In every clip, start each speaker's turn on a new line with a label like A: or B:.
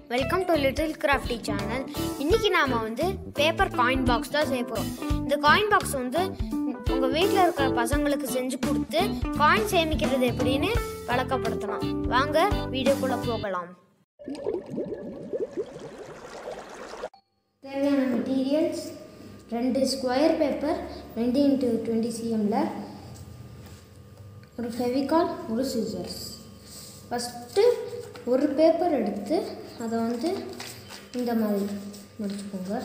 A: welcome to little crafty channel இன்னைக்கு நாம வந்து பேப்பர் காயின் பாக்ஸ் தான் செய்ய போகிறோம் இந்த காயின் பாக்ஸ் வந்து உங்கள் வீட்டில் இருக்கிற பசங்களுக்கு செஞ்சு கொடுத்து காயின் சேமிக்கிறது எப்படின்னு விளக்கப்படுத்தலாம் வாங்க வீடியோக்குள்ளே போகலாம் தேவையான மெட்டீரியல்ஸ் ரெண்டு ஸ்கொயர் பேப்பர் ரெண்டு இன்ட்டு டுவெண்ட்டி சிஎம்மில் ஒரு ஃபெவிகால் ஒரு சிசர்ஸ் ஃபஸ்ட்டு ஒரு பேப்பர் எடுத்து அதை வந்து இந்த மாதிரி முடிச்சுக்கோங்க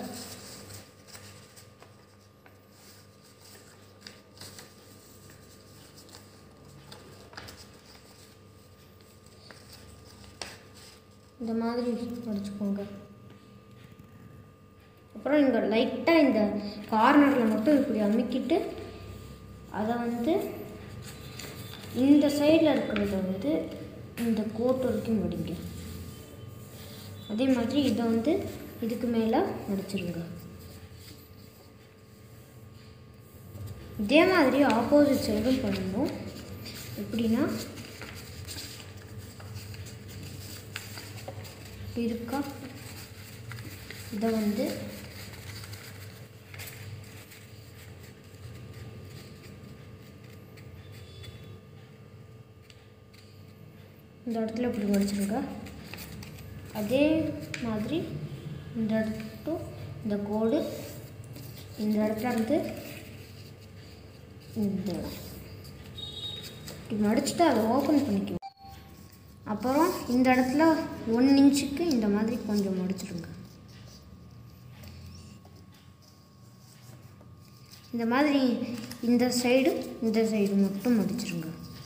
A: இந்த மாதிரி முடிச்சுக்கோங்க அப்புறம் இங்கே லைட்டாக இந்த கார்னரில் மட்டும் இப்படி அமுக்கிட்டு அதை வந்து இந்த சைடில் இருக்கிறத வந்து இந்த கோட் வரைக்கும் மடிங்க அதே மாதிரி இதை வந்து இதுக்கு மேலே மடிச்சிருங்க இதே மாதிரி ஆப்போசிட் சைடும் பண்ணணும் எப்படின்னா இப்படி இருக்கா இதை வந்து இந்த இடத்துல இப்படி மடிச்சிருங்க அதே மாதிரி இந்த இடத்து இந்த கோடு இந்த இடத்துல இருந்து இந்த இடம் இப்படி மடிச்சுட்டு அதை ஓப்பன் பண்ணிக்குவோம் அப்புறம் இந்த இடத்துல ஒன் இன்ச்சுக்கு இந்த மாதிரி கொஞ்சம் மடிச்சிருங்க இந்த மாதிரி இந்த சைடு இந்த சைடு மட்டும் மடிச்சிருங்க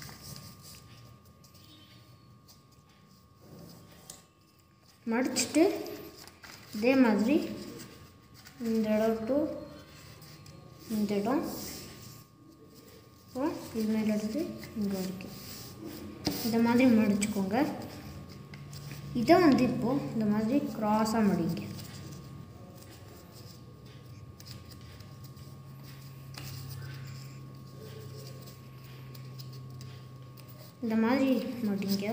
A: மடிச்சுட்டு இதே மாதிரி இந்த இடம் டு இந்த இடம் அப்புறம் இது மேலே இருந்து இங்கே வரைக்கும் இந்த மாதிரி மடிச்சுக்கோங்க இதை வந்து இப்போது இந்த மாதிரி க்ராஸாக மடிங்க இந்த மாதிரி மடிங்க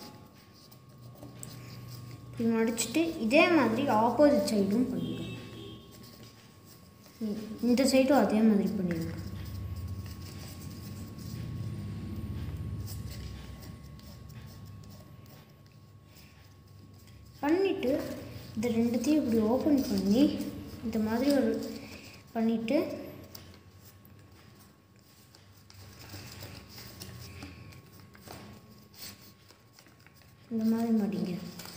A: இப்படி மடிச்சுட்டு இதே மாதிரி ஆப்போசிட் சைடும் பண்ணுங்க இ- இந்த சைடும் அதே மாதிரி பண்ணிடுங்க பண்ணிவிட்டு இந்த ரெண்டுத்தையும் இப்படி ஓப்பன் பண்ணி இந்த மாதிரி ஒரு பண்ணிவிட்டு இந்த மாதிரி மடிங்க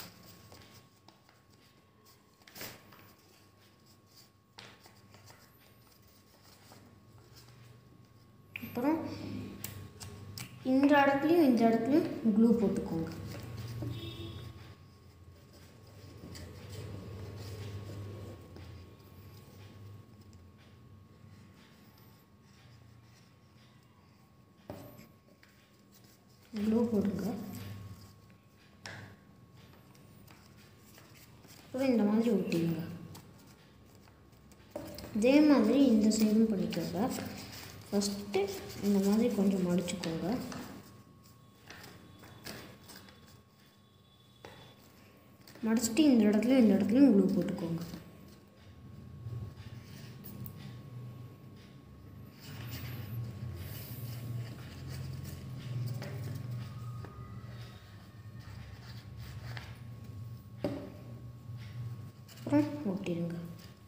A: அப்புறம் இந்த இடத்துலையும் இந்த இடத்துலையும் க்ளூ போட்டுக்கோங்க க்ளூ போடுங்க அப்புறம் இந்த மாதிரி ஒட்டிடுங்க இதே மாதிரி இந்த சைடும் பண்ணிக்கோங்க ஃபஸ்ட்டு இந்த மாதிரி கொஞ்சம் மடிச்சுக்கோங்க மடிச்சுட்டு இந்த இடத்துலையும் இந்த இடத்துலையும் க்ளூ போட்டுக்கோங்க அப்புறம் ஒட்டிடுங்க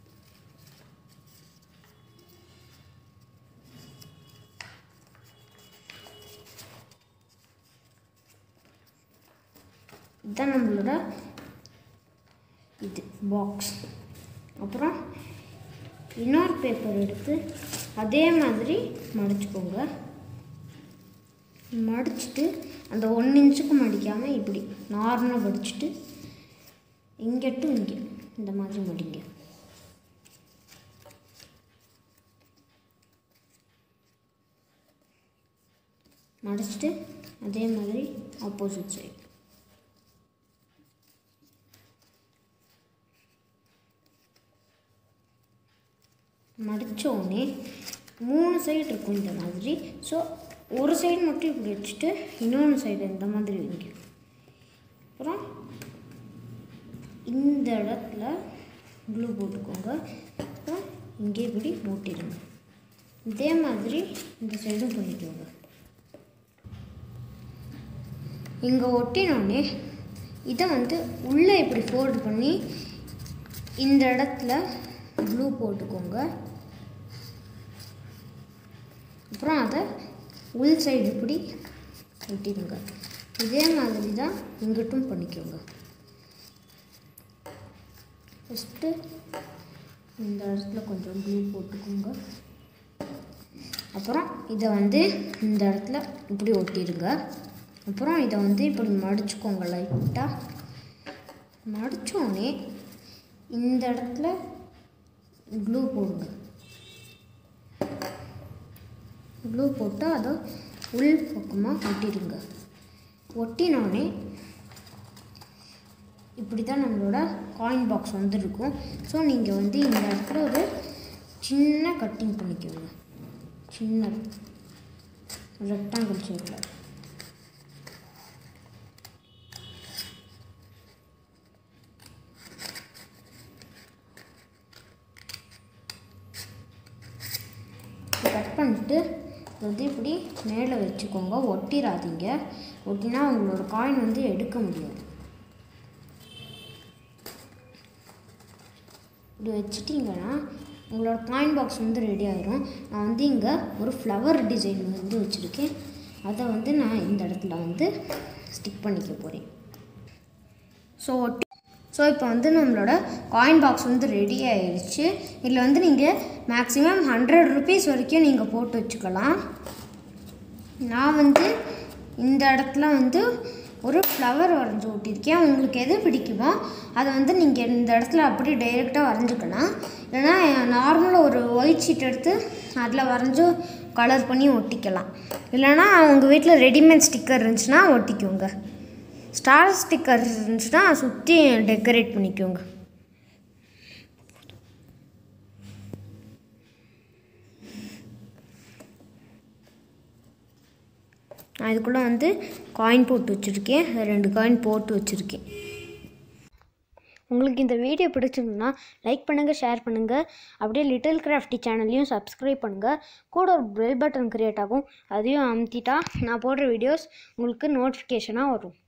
A: இதுதான் நம்மளோட இது பாக்ஸ் அப்புறம் இன்னொரு பேப்பர் எடுத்து அதே மாதிரி மடிச்சுக்கோங்க மடிச்சுட்டு அந்த ஒன் இன்ச்சுக்கு மடிக்காமல் இப்படி நார்மலாக மடிச்சுட்டு இங்கே டு இங்கே இந்த மாதிரி மடிங்க மடிச்சுட்டு அதே மாதிரி ஆப்போசிட் சைடு மடிச்ச உடனே மூணு சைடு இருக்கும் இந்த மாதிரி ஸோ ஒரு சைடு மட்டும் இப்படி வச்சுட்டு இன்னொன்று சைடு இந்த மாதிரி வைங்க அப்புறம் இந்த இடத்துல க்ளூ போட்டுக்கோங்க அப்புறம் இங்கே இப்படி மூட்டிடுங்க இதே மாதிரி இந்த சைடும் பண்ணிக்கோங்க இங்கே ஒட்டினோடனே இதை வந்து உள்ளே இப்படி ஃபோல்டு பண்ணி இந்த இடத்துல க்ளூ போட்டுக்கோங்க அப்புறம் அதை உள் சைடு இப்படி ஒட்டிடுங்க இதே மாதிரி தான் இங்கிட்டும் பண்ணிக்கோங்க ஃபஸ்ட்டு இந்த இடத்துல கொஞ்சம் க்ளூ போட்டுக்கோங்க அப்புறம் இதை வந்து இந்த இடத்துல இப்படி ஒட்டிடுங்க அப்புறம் இதை வந்து இப்படி மடிச்சுக்கோங்க லைட்டாக மடித்தோடனே இந்த இடத்துல க்ளூ போடுங்க க்ளூ போட்டு அதை உள் பக்கமாக ஒட்டிடுங்க ஒட்டினோடனே இப்படி தான் நம்மளோட காயின் பாக்ஸ் வந்து இருக்கும் ஸோ நீங்கள் வந்து இந்த இடத்துல ஒரு சின்ன கட்டிங் பண்ணிக்கோங்க சின்ன ரெக்டாங்கிள் ஷேப்பில் கட் பண்ணிட்டு வந்து இப்படி மேலே வச்சுக்கோங்க ஒட்டிடாதீங்க ஒட்டினா உங்களோட காயின் வந்து எடுக்க முடியாது இப்படி வச்சிட்டிங்கன்னா உங்களோட காயின் பாக்ஸ் வந்து ரெடி ஆயிரும் நான் வந்து இங்கே ஒரு ஃப்ளவர் டிசைன் வந்து வச்சுருக்கேன் அதை வந்து நான் இந்த இடத்துல வந்து ஸ்டிக் பண்ணிக்க போகிறேன் ஸோ ஒட்டி ஸோ இப்போ வந்து நம்மளோட காயின் பாக்ஸ் வந்து ரெடி ஆயிடுச்சு இதில் வந்து நீங்கள் மேக்ஸிமம் ஹண்ட்ரட் ருபீஸ் வரைக்கும் நீங்கள் போட்டு வச்சுக்கலாம் நான் வந்து இந்த இடத்துல வந்து ஒரு ஃப்ளவர் வரைஞ்சி ஒட்டியிருக்கேன் உங்களுக்கு எது பிடிக்குமோ அதை வந்து நீங்கள் இந்த இடத்துல அப்படியே டைரெக்டாக வரைஞ்சிக்கலாம் இல்லைனா நார்மலாக ஒரு ஒயிட் ஷீட் எடுத்து அதில் வரைஞ்சி கலர் பண்ணி ஒட்டிக்கலாம் இல்லைனா உங்கள் வீட்டில் ரெடிமேட் ஸ்டிக்கர் இருந்துச்சுன்னா ஒட்டிக்கோங்க ஸ்டார் ஸ்டிக்கர் இருந்துச்சுன்னா சுற்றி டெக்கரேட் பண்ணிக்கோங்க நான் இதுக்குள்ளே வந்து காயின் போட்டு வச்சுருக்கேன் ரெண்டு காயின் போட்டு வச்சுருக்கேன் உங்களுக்கு இந்த வீடியோ பிடிச்சிருந்ததுன்னா லைக் பண்ணுங்கள் ஷேர் பண்ணுங்கள் அப்படியே லிட்டில் கிராஃப்டி சேனல்லையும் சப்ஸ்கிரைப் பண்ணுங்கள் கூட ஒரு பெல் பட்டன் க்ரியேட் ஆகும் அதையும் அமுத்திட்டா நான் போடுற வீடியோஸ் உங்களுக்கு நோட்டிஃபிகேஷனாக வரும்